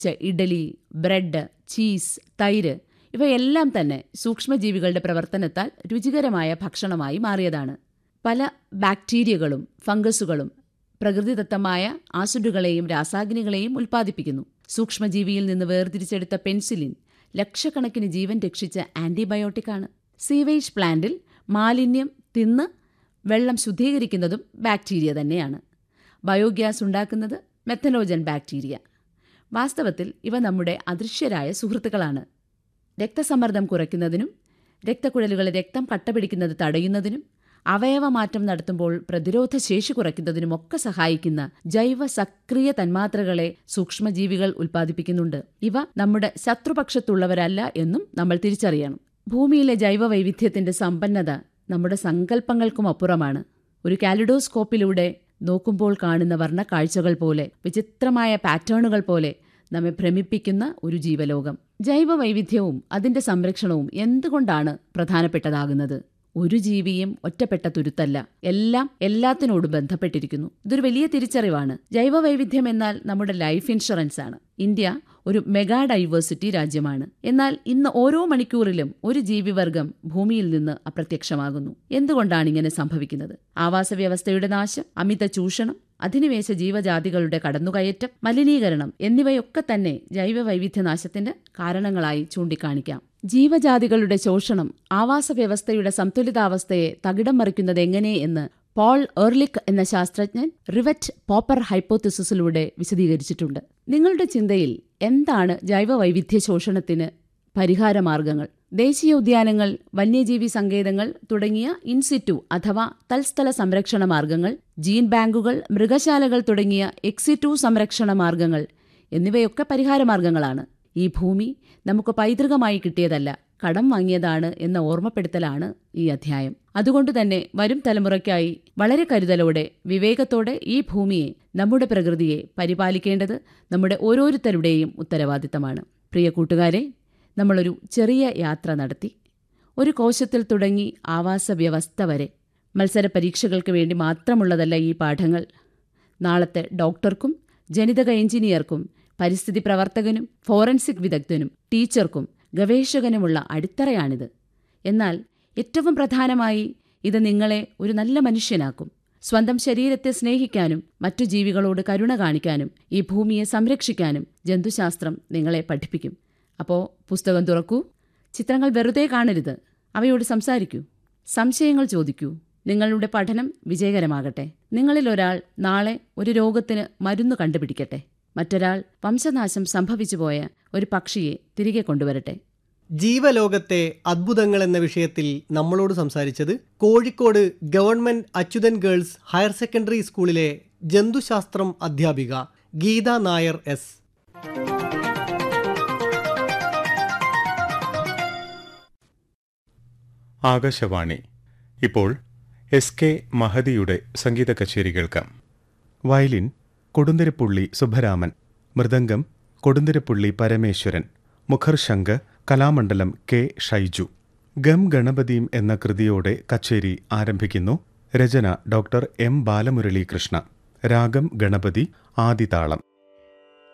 ച- idli bread cheese തൈര് ഇവയെല്ലാം തന്നെ സൂക്ഷ്മജീവികളുടെ പ്രവർത്തനത്താൽ രുചികരമായ ഭക്ഷണമായി മാറിയതാണ് പല ബാക്ടീരിയകളും ഫംഗസുകളും പ്രകൃതിദത്തമായ ആസിഡുകളെയും രാസാഗ്നികളെയും ഉൽപ്പാദിപ്പിക്കുന്നു സൂക്ഷ്മജീവിയിൽ നിന്ന് വേർതിരിച്ചെടുത്ത പെൻസിലിൻ ലക്ഷക്കണക്കിന് ജീവൻ രക്ഷിച്ച ആന്റിബയോട്ടിക്കാണ് സീവേജ് പ്ലാന്റിൽ മാലിന്യം തിന്ന് വെള്ളം ശുദ്ധീകരിക്കുന്നതും ബാക്ടീരിയ തന്നെയാണ് ബയോഗ്യാസ് ഉണ്ടാക്കുന്നത് മെത്തനോജൻ ബാക്ടീരിയ വാസ്തവത്തിൽ ഇവ നമ്മുടെ അദൃശ്യരായ സുഹൃത്തുക്കളാണ് രക്തസമ്മർദ്ദം കുറയ്ക്കുന്നതിനും രക്തക്കുഴലുകളിൽ രക്തം കട്ടപിടിക്കുന്നത് തടയുന്നതിനും അവയവമാറ്റം നടത്തുമ്പോൾ പ്രതിരോധ ശേഷി കുറയ്ക്കുന്നതിനുമൊക്കെ സഹായിക്കുന്ന ജൈവ സക്രിയ തന്മാത്രകളെ സൂക്ഷ്മജീവികൾ ഉൽപ്പാദിപ്പിക്കുന്നുണ്ട് ഇവ നമ്മുടെ ശത്രുപക്ഷത്തുള്ളവരല്ല എന്നും നമ്മൾ തിരിച്ചറിയണം ഭൂമിയിലെ ജൈവ വൈവിധ്യത്തിന്റെ സമ്പന്നത നമ്മുടെ സങ്കല്പങ്ങൾക്കും അപ്പുറമാണ് ഒരു കാലിഡോസ്കോപ്പിലൂടെ നോക്കുമ്പോൾ കാണുന്ന വർണ്ണക്കാഴ്ചകൾ പോലെ വിചിത്രമായ പാറ്റേണുകൾ പോലെ നമ്മെ ഭ്രമിപ്പിക്കുന്ന ഒരു ജീവലോകം ജൈവ വൈവിധ്യവും അതിന്റെ സംരക്ഷണവും എന്തുകൊണ്ടാണ് പ്രധാനപ്പെട്ടതാകുന്നത് ഒരു ജീവിയും ഒറ്റപ്പെട്ട തുരുത്തല്ല എല്ലാം എല്ലാത്തിനോടും ബന്ധപ്പെട്ടിരിക്കുന്നു ഇതൊരു വലിയ തിരിച്ചറിവാണ് ജൈവ വൈവിധ്യം എന്നാൽ നമ്മുടെ ലൈഫ് ഇൻഷുറൻസ് ആണ് ഇന്ത്യ ഒരു മെഗാ ഡൈവേഴ്സിറ്റി രാജ്യമാണ് എന്നാൽ ഇന്ന് ഓരോ മണിക്കൂറിലും ഒരു ജീവിവർഗം ഭൂമിയിൽ നിന്ന് അപ്രത്യക്ഷമാകുന്നു എന്തുകൊണ്ടാണ് ഇങ്ങനെ സംഭവിക്കുന്നത് ആവാസ വ്യവസ്ഥയുടെ നാശം അമിത ചൂഷണം അധിനിവേശ ജീവജാതികളുടെ കടന്നുകയറ്റം മലിനീകരണം എന്നിവയൊക്കെ തന്നെ ജൈവ വൈവിധ്യനാശത്തിന്റെ കാരണങ്ങളായി ചൂണ്ടിക്കാണിക്കാം ജീവജാതികളുടെ ശോഷണം ആവാസ വ്യവസ്ഥയുടെ സന്തുലിതാവസ്ഥയെ തകിടം മറിക്കുന്നത് എങ്ങനെ എന്ന് പോൾ എർലിക് എന്ന ശാസ്ത്രജ്ഞൻ റിവറ്റ് പോപ്പർ ഹൈപ്പോത്തിസിസിലൂടെ വിശദീകരിച്ചിട്ടുണ്ട് നിങ്ങളുടെ ചിന്തയിൽ എന്താണ് ജൈവ വൈവിധ്യ ശോഷണത്തിന് പരിഹാരമാർഗങ്ങൾ ദേശീയോദ്യാനങ്ങൾ വന്യജീവി സങ്കേതങ്ങൾ തുടങ്ങിയ ഇൻസിറ്റു അഥവാ തൽസ്ഥല സംരക്ഷണ മാർഗങ്ങൾ ജീൻ ബാങ്കുകൾ മൃഗശാലകൾ തുടങ്ങിയ എക്സിറ്റു സംരക്ഷണ മാർഗങ്ങൾ എന്നിവയൊക്കെ പരിഹാരമാർഗങ്ങളാണ് ഈ ഭൂമി നമുക്ക് പൈതൃകമായി കിട്ടിയതല്ല കടം വാങ്ങിയതാണ് എന്ന ഓർമ്മപ്പെടുത്തലാണ് ഈ അധ്യായം അതുകൊണ്ടുതന്നെ വരും തലമുറയ്ക്കായി വളരെ കരുതലോടെ വിവേകത്തോടെ ഈ ഭൂമിയെ നമ്മുടെ പ്രകൃതിയെ പരിപാലിക്കേണ്ടത് നമ്മുടെ ഓരോരുത്തരുടെയും ഉത്തരവാദിത്തമാണ് പ്രിയ കൂട്ടുകാരെ നമ്മളൊരു ചെറിയ യാത്ര നടത്തി ഒരു കോശത്തിൽ തുടങ്ങി ആവാസ വ്യവസ്ഥ വരെ മത്സര പരീക്ഷകൾക്ക് വേണ്ടി മാത്രമുള്ളതല്ല ഈ പാഠങ്ങൾ നാളത്തെ ഡോക്ടർക്കും ജനിതക എഞ്ചിനീയർക്കും പരിസ്ഥിതി പ്രവർത്തകനും ഫോറൻസിക് വിദഗ്ധനും ടീച്ചർക്കും ഗവേഷകനുമുള്ള അടിത്തറയാണിത് എന്നാൽ ഏറ്റവും പ്രധാനമായി ഇത് നിങ്ങളെ ഒരു നല്ല മനുഷ്യനാക്കും സ്വന്തം ശരീരത്തെ സ്നേഹിക്കാനും മറ്റു ജീവികളോട് കരുണ കാണിക്കാനും ഈ ഭൂമിയെ സംരക്ഷിക്കാനും ജന്തുശാസ്ത്രം നിങ്ങളെ പഠിപ്പിക്കും അപ്പോൾ പുസ്തകം തുറക്കൂ ചിത്രങ്ങൾ വെറുതെ കാണരുത് അവയോട് സംസാരിക്കൂ സംശയങ്ങൾ ചോദിക്കൂ നിങ്ങളുടെ പഠനം വിജയകരമാകട്ടെ നിങ്ങളിൽ ഒരാൾ നാളെ ഒരു രോഗത്തിന് മരുന്ന് കണ്ടുപിടിക്കട്ടെ മറ്റൊരാൾ വംശനാശം സംഭവിച്ചുപോയ ഒരു പക്ഷിയെ തിരികെ കൊണ്ടുവരട്ടെ ജീവലോകത്തെ അദ്ഭുതങ്ങൾ എന്ന വിഷയത്തിൽ നമ്മളോട് സംസാരിച്ചത് Kozhikode government Achuthan girls higher secondary സ്കൂളിലെ ജന്തുശാസ്ത്രം അധ്യാപിക ഗീത നായർ എസ് ആകാശവാണി ഇപ്പോൾ എസ് കെ മഹദിയുടെ സംഗീത കച്ചേരി കേൾക്കാം വയലിൻ കൊടുന്തിരപ്പുള്ളി സുബ്ബരാമൻ മൃദംഗം കൊടുന്തിരപ്പുള്ളി പരമേശ്വരൻ മുഖർശങ്ക് കലാമണ്ഡലം കെ ഷൈജു ഗം ഗണപതിയും എന്ന കൃതിയോടെ കച്ചേരി ആരംഭിക്കുന്നു രചന ഡോക്ടർ എം ബാലമുരളീകൃഷ്ണ രാഗം ഗണപതി ആദിതാളം